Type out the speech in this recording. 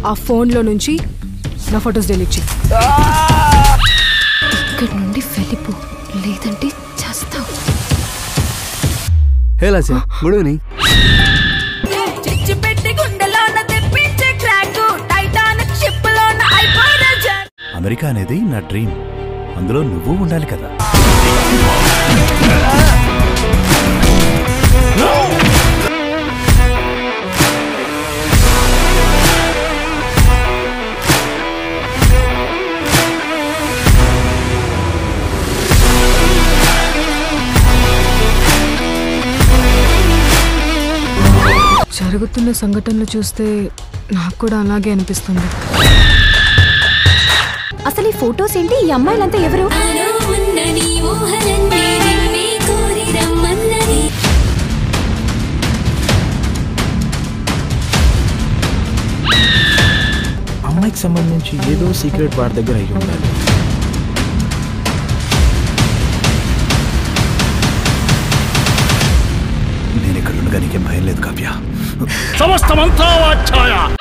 ఆ ఫోన్లో నుంచి నా ఫొటోస్ డిలీట్ చేయి ఇక్కడి నుండి వెళ్ళిపో లేదంటే చేస్తావు హే లాస్య గుడ్ ఈవినింగ్ చిచ్చి పెట్టి గుండెలోన తెప్పించే క్రాక్ టైటానిక్ షిప్ లోన అయిపోయిన జాక్ అమెరికా అనేది నా డ్రీమ్ అందులో నువ్వు ఉండాలి కదా జరుగుతున్న సంఘటనలు చూస్తే నాకు కూడా అలాగే అనిపిస్తుంది అసలు ఈ ఫొటోస్ ఏంటి ఈ అమ్మాయిలంతా ఎవరు అమ్మాయికి సంబంధించి ఏదో సీక్రెట్ వాడి దగ్గర అయ్యి ఉండాలి నేను ఇక్కడ ఉండగా నీకేం భయం లేదు కావ్య సమస్తమంతా వాచ్ఛాయ